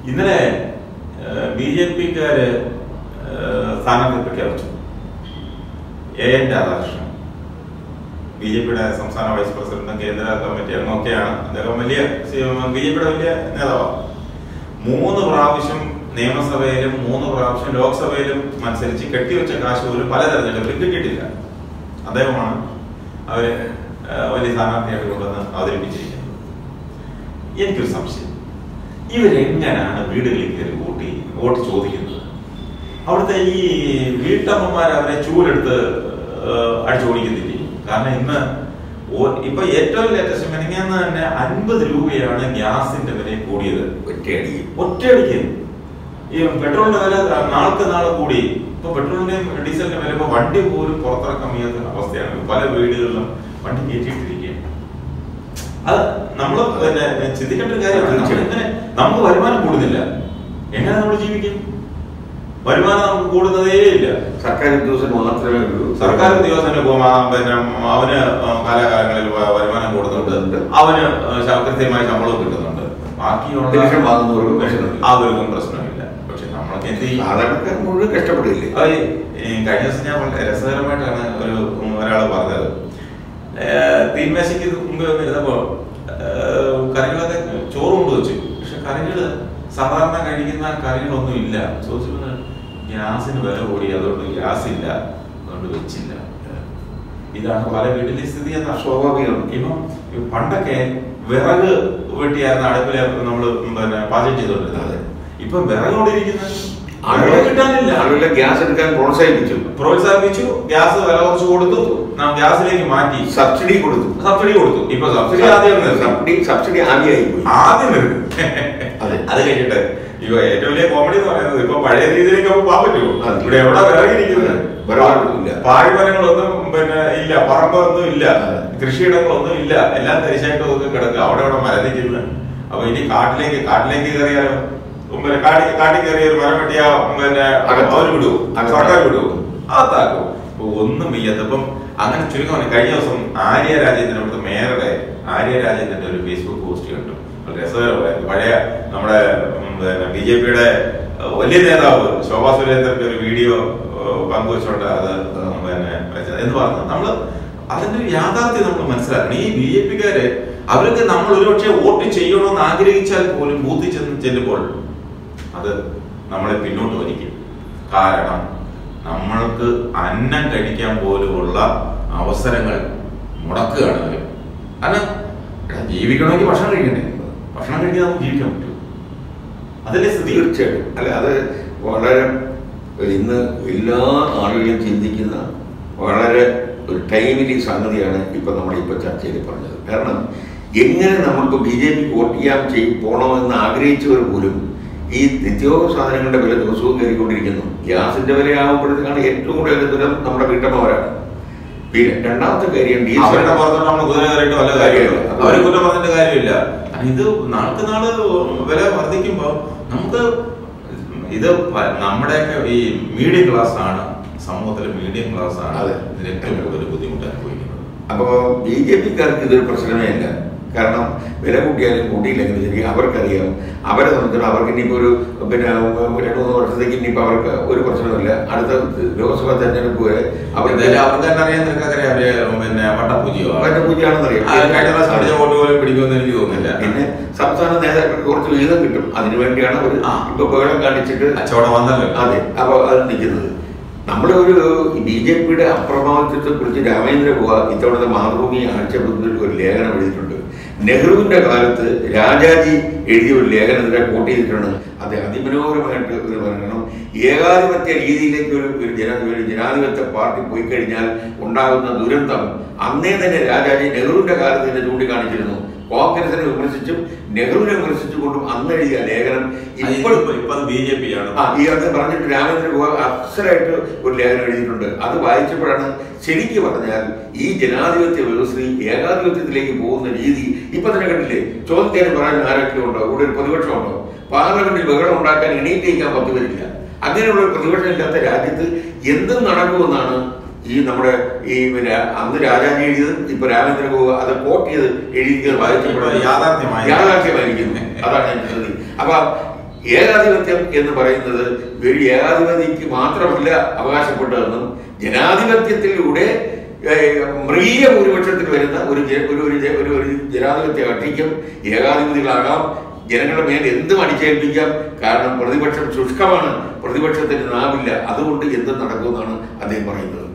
ഇന്നലെ B J പിക്കാര് സ്ഥാനാർത്ഥി പ്രഖ്യാപിച്ചു എ എൻ രാധാകൃഷ്ണൻ ബി ജെ പിയുടെ സംസ്ഥാന വൈസ് പ്രസിഡന്റും കേന്ദ്ര കമ്മിറ്റി അംഗമൊക്കെയാണ് അദ്ദേഹം വലിയ ബി ജെ പിയുടെ വലിയ നേതാവാണ് മൂന്ന് പ്രാവശ്യം നിയമസഭയിലും മൂന്ന് പ്രാവശ്യം ലോക്സഭയിലും മത്സരിച്ച് കെട്ടിവെച്ച കാശ് പോലും പല തെരഞ്ഞെടുപ്പിലും കിട്ടിയിട്ടില്ല അദ്ദേഹമാണ് അവര് ആ, വലിയ സ്ഥാനാർത്ഥിയായിട്ട് കൊണ്ടുവന്ന് അവതരിപ്പിച്ചിരിക്കുന്നത് എനിക്കൊരു സംശയം ഇവരെങ്ങനെയാണ് വീടുകളിൽ കയറി വോട്ട് ചെയ്യുന്നത് വോട്ട് ചോദിക്കുന്നത് അവിടുത്തെ ഈ വീട്ടമ്മമാർ അവരെ ചൂലെടുത്ത് അടിച്ചു ഓടിക്കുന്നില്ലേ കാരണം ഇന്ന് ഓ- ഇപ്പൊ ഏറ്റവും ലേറ്റസ്റ്റ് മെനങ്ങാന്ന് തന്നെ അൻപത് രൂപയാണ് ഗ്യാസിന്റെ വില കൂടിയത് ഒറ്റയടി ഒറ്റയടിക്ക് ഈ പെട്രോളിന്റെ വില നാൾക്ക് നാളെ കൂടി ഇപ്പൊ പെട്രോളിന്റെയും ഡീസലിന്റെ വില ഇപ്പൊ വണ്ടി പോലും പുറത്തിറക്കാൻ വയ്യാത്ത അവസ്ഥയാണ് പല വീടുകളിലും വണ്ടി കയറ്റിയിട്ടിരിക്കുകയാണ് അത് നമ്മൾ പിന്നെ ചിന്തിക്കേണ്ട ഒരു കാര്യമാണ് നമ്മൾ ഇങ്ങനെ നമുക്ക് വരുമാനം കൂടുന്നില്ല എങ്ങനെ നമ്മൾ ജീവിക്കും വരുമാനം നമുക്ക് കൂടുന്നതേ ഇല്ല സർക്കാർ ഉദ്യോഗസ്ഥന് മാത്രമേ ഉള്ളൂ സർക്കാർ ഉദ്യോഗസ്ഥന് പോകാം പിന്നെ അവന് കാലാകാലങ്ങളിൽ വ- വരുമാനം കൂടുന്നുണ്ട് അവന് ശ- കൃത്യമായ ശമ്പളവും കിട്ടുന്നുണ്ട് ബാക്കിയുള്ള പെൻഷൻ വാങ്ങുന്നവർക്ക് പ്രശ്നമില്ല. അവർക്കും പ്രശ്നമില്ല പക്ഷെ നമ്മളൊക്കെ എന്ത് ചെയ്യും സാധാരണക്കാർ മുഴുവൻ കഷ്ടപ്പെടില്ലേ അത് ഈ കഴിഞ്ഞ ദിവസം ഞാൻ വളരെ രസകരമായിട്ടാണ് ഒരു ഒരാൾ പറഞ്ഞത് ഏഹ് തീന്മേശയ്ക്ക് മുമ്പ് വന്നിരുന്നപ്പോ ഏഹ് കറികളൊക്കെ ചോറ് കൊണ്ട് വെച്ചു പക്ഷെ കറികള് സാധാരണ കഴിക്കുന്ന കറികളൊന്നും ഇല്ല ചോദിച്ചപ്പോൾ ഗ്യാസിന് വില കൂടി അതുകൊണ്ട് ഗ്യാസ് ഇല്ല അതുകൊണ്ട് വെച്ചില്ല ഇതാണ് പല വീട്ടിലെ സ്ഥിതി എന്നാ സ്വാഭാവികം ഇപ്പം ഈ പണ്ടൊക്കെ വിറക് വെട്ടിയായിരുന്നു അടുപ്പില് നമ്മള് പിന്നെ പാചകം ചെയ്തോണ്ടിരുന്നത് ഇപ്പൊ വിറകോടിരിക്കുന്നത് ആളുകളെ കിട്ടാനില്ല ആളുകളെ ഗ്യാസ് എടുക്കാൻ പ്രോത്സാഹിപ്പിച്ചു പ്രോത്സാഹിപ്പിച്ചു ഗ്യാസ് വില കുറച്ച് കൊടുത്തു നാം ഗ്യാസിലേക്ക് മാറ്റി സബ്സിഡി കൊടുത്തു സബ്സിഡി കൊടുത്തു ഇപ്പൊ സബ്സിഡി ആദ്യം നിർത്തി. സബ്സിഡി സബ്സിഡി ആദ്യമായി പോയി ആദ്യം നിർത്തി. അതെ. അത് കഴിഞ്ഞിട്ട് ഇപ്പൊ ഏറ്റവും വലിയ കോമഡി എന്ന് പറയുന്നത് ഇപ്പൊ പഴയ രീതിയിലേക്ക് നമുക്ക് പോകാൻ പറ്റുമോ അതെ. ഇവിടെ എവിടെ വിറകിരിക്കുന്നത് വിറകൊന്നുമില്ല. പാഴ്മരങ്ങളൊന്നും പിന്നെ ഇല്ല പറമ്പൊന്നും ഇല്ല അതെ. കൃഷിയിടങ്ങളൊന്നും ഇല്ല എല്ലാം തരിശായിട്ട് ഒക്കെ കിടക്കുക അവിടെ അവിടെ മരം നിൽക്കുന്നത് അപ്പൊ ഇനി കാട്ടിലേക്ക് കാട്ടിലേക്ക് കയറിയാലോ പിന്നെ കാട്ടി കാട്ടിൽ കയറിയ ഒരു മരം വെട്ടിയാ പിന്നെ അകത്ത്. അവര് വിടുവോ അകത്ത്. സർക്കാർ വിടുവോ അകത്താക്കും ഇപ്പൊ ഒന്നും വയ്യാത്ത ഇപ്പം അങ്ങനെ ചുരുക്കം പറഞ്ഞാ കഴിഞ്ഞ ദിവസം ആര്യ രാജേന്ദ്രൻ അവിടുത്തെ മേയറുടെ ആര്യ രാജേന്ദ്രന്റെ ഒരു ഫേസ്ബുക്ക് പോസ്റ്റ് കണ്ടു വളരെ രസകരമായിരുന്നു പഴയ നമ്മുടെ ഉം, പിന്നെ ബി ജെ പിയുടെ വലിയ നേതാവ് ശോഭാ സുരേന്ദ്രന്റെ ഒരു വീഡിയോ ഏഹ്, പങ്കുവച്ചുകൊണ്ട് അത് ഉം, പിന്നെ വെച്ചത്. എന്ന് പറഞ്ഞു നമ്മള് അതിന്റെ ഒരു യാഥാർത്ഥ്യം നമ്മൾ മനസ്സിലാക്കണം ഈ ബി ജെ പിക്കാര് അവർക്ക് നമ്മൾ ഒരുപക്ഷെ വോട്ട് ചെയ്യണമെന്ന് ആഗ്രഹിച്ചാൽ പോലും ബൂത്തിൽ ചെന്ന് ചെല്ലുമ്പോൾ അത് നമ്മളെ പിന്നോട്ട് വലിക്കും കാരണം നമ്മൾക്ക് അന്നം കഴിക്കാൻ പോലുമുള്ള അവസരങ്ങൾ മുടക്കുകയാണ് അവർ കാരണം എടാ, ജീവിക്കണമെങ്കിൽ ഭക്ഷണം കഴിക്കണ്ടേ ഭക്ഷണം കഴിക്കാൻ നമുക്ക് ജീവിക്കാൻ പറ്റും അതല്ലേ സ്ഥിതി തീർച്ചയായിട്ടും അല്ല അത് വളരെ ഇന്ന് എല്ലാ ആളുകളും ചിന്തിക്കുന്ന വളരെ ഒരു ടൈമിലി സംഗതിയാണ് ഇപ്പൊ നമ്മൾ ഇപ്പൊ ചർച്ചയിൽ പറഞ്ഞത് കാരണം എങ്ങനെ നമ്മൾക്ക് ബി ജെ പിക്ക് വോട്ട് ചെയ്യാൻ ചെയ് പോകണമെന്ന് ആഗ്രഹിച്ചവർ പോലും ഈ നിത്യോപ സാധനങ്ങളുടെ വില ദിവസവും കയറിക്കൊണ്ടിരിക്കുന്നു ഗ്യാസിന്റെ വിലയാകുമ്പോഴത്തേക്കാണ് ഏറ്റവും കൂടുതൽ ദുരം നമ്മുടെ വീട്ടമ്മമാരാണ് പിന്നെ രണ്ടാമത്തെ കാര്യം ഡീസൽ അവരുടെ പുറത്തോട്ട് നമ്മൾ കുതിര കയറിയിട്ട് വല്ല കാര്യമില്ല അവരെ കുറ്റം പറഞ്ഞിട്ട് കാര്യമില്ല കാരണം ഇത് നാൾക്ക് നാള് വില വർദ്ധിക്കുമ്പോ നമുക്ക് ഇത് പ- നമ്മുടെയൊക്കെ ഈ മീഡിയം ക്ലാസ് ആണ് സമൂഹത്തിലെ മീഡിയം ക്ലാസ് ആണ് അതെ. ഇതിന് ഏറ്റവും കൂടുതൽ ബുദ്ധിമുട്ട് അനുഭവിക്കുന്നത് അപ്പോൾ ബി ജെ പിക്കാർക്ക് ഇതൊരു പ്രശ്നമേ അല്ല കാരണം വില കൂട്ടിയാലും കൂട്ടിയില്ലെങ്കിലും ശരി അവർക്കറിയാം അവരെ സംബന്ധിച്ചിടത്തോളം അവർക്ക് ഇനിയിപ്പോൾ ഒരു പിന്നെ രണ്ട് മൂന്ന് വർഷത്തേക്ക് ഇനിയിപ്പോൾ അവർക്ക് ഒരു പ്രശ്നമില്ല അടുത്ത ലോക്സഭാ തെരഞ്ഞെടുപ്പ് വരെ അവർ എന്തായാലും അവർക്ക് തന്നെ അറിയാൻ നിനക്കറിയാം അവര് പിന്നെ വട്ടപൂജയോ പൂജയാണെന്നറിയാം ആ, കഴിഞ്ഞ പ്രാവശ്യം അടിച്ച വോട്ട് പോലും പിടിക്കുമെന്ന് എനിക്ക് തോന്നുന്നില്ല പിന്നെ സംസ്ഥാന നേതാക്കൾക്ക് കുറച്ച് വീതം കിട്ടും അതിനുവേണ്ടിയാണ് അവർ ആ. ഇപ്പൊ ബഹളം കാണിച്ചിട്ട് കച്ചവടം വന്നല്ലോ അതെ അപ്പോൾ അത് നിൽക്കുന്നത് നമ്മുടെ ഒരു ബി ജെ പിയുടെ അപ്രമാദിത്വത്തെ കുറിച്ച് രാമേന്ദ്ര ഗുഹ ഇത്തവണത്തെ മാതൃഭൂമി ആഴ്ചപത്രത്തിൽ ഒരു ലേഖനം എഴുതിയിട്ടുണ്ട് നെഹ്റുവിന്റെ കാലത്ത് രാജാജി എഴുതിയ ഒരു ലേഖനത്തിനെ കോട്ട് ചെയ്തിട്ടാണ് അത് അതിമനോഹരമായിട്ട് ഇത് പറയണം ഏകാധിപത്യ രീതിയിലേക്ക് ഒരു ഒരു ജന ഒരു ജനാധിപത്യ പാർട്ടി പോയി കഴിഞ്ഞാൽ ഉണ്ടാകുന്ന ദുരന്തം അന്നേ തന്നെ രാജാജി നെഹ്റുവിന്റെ കാലത്ത് തന്നെ ചൂണ്ടിക്കാണിച്ചിരുന്നു കോൺഗ്രസിനെ വിമർശിച്ചും നെഹ്റുവിനെ വിമർശിച്ചുകൊണ്ടും അന്ന് എഴുതിയ ലേഖനം ഇപ്പോൾ ഇപ്പൊ ഇപ്പൊ ബി ജെ പി ആണ് ആ ഈ അത് പറഞ്ഞിട്ട് രാമേന്ദ്ര ഗുഹ അക്ഷരായിട്ട് ഒരു ലേഖനം എഴുതിയിട്ടുണ്ട് അത് വായിച്ചപ്പോഴാണ് ശരിക്കും പറഞ്ഞാൽ ഈ ജനാധിപത്യ വ്യവസ്ഥ ഏകാധിപത്യത്തിലേക്ക് പോകുന്ന രീതി ഇപ്പൊ തന്നെ കണ്ടില്ലേ ചോദിക്കാനും പറയാൻ ആരെങ്കിലും ഉണ്ടോ ഇവിടെ ഒരു പ്രതിപക്ഷം ഉണ്ടോ പാർലമെന്റിൽ ബഹളം ഉണ്ടാക്കാൻ എണീറ്റേക്കാൻ പത്തു വരില്ല അങ്ങനെയുള്ള ഒരു പ്രതിപക്ഷം ഇല്ലാത്ത രാജ്യത്ത് എന്തും നടക്കുമെന്നാണ് ഈ നമ്മുടെ ഈ പിന്നെ അന്ന് രാജാജി എഴുതിയത് ഇപ്പൊ രാമേന്ദ്ര ഗുഹ അത് കോട്ട് ചെയ്ത് എഴുതിയത് വായിച്ചപ്പോൾ യാഥാർത്ഥ്യമായി. യാഥാർത്ഥ്യമായിരിക്കുന്നു അതാണ് എന്റെ ശ്രദ്ധ അപ്പൊ ഏകാധിപത്യം എന്ന് പറയുന്നത് ഒരു ഏകാധിപതിക്ക് മാത്രമല്ല അവകാശപ്പെട്ടതെന്നും ജനാധിപത്യത്തിലൂടെ ഏഹ്, മൃഗീയ ഭൂരിപക്ഷത്തിൽ വരുന്ന ഒരു ജ- ഒരു ഒരു ജ- ഒരു ഒരു ജനാധിപത്യ കക്ഷിക്കും ഏകാധിപതികളാകാം ജനങ്ങളുടെ മേൽ എന്തും അടിച്ചേൽപ്പിക്കാം കാരണം പ്രതിപക്ഷം ശുഷ്കമാണ് പ്രതിപക്ഷത്തിന് നാവില്ല അതുകൊണ്ട് എന്തും നടക്കുമെന്നാണ് അദ്ദേഹം പറയുന്നത്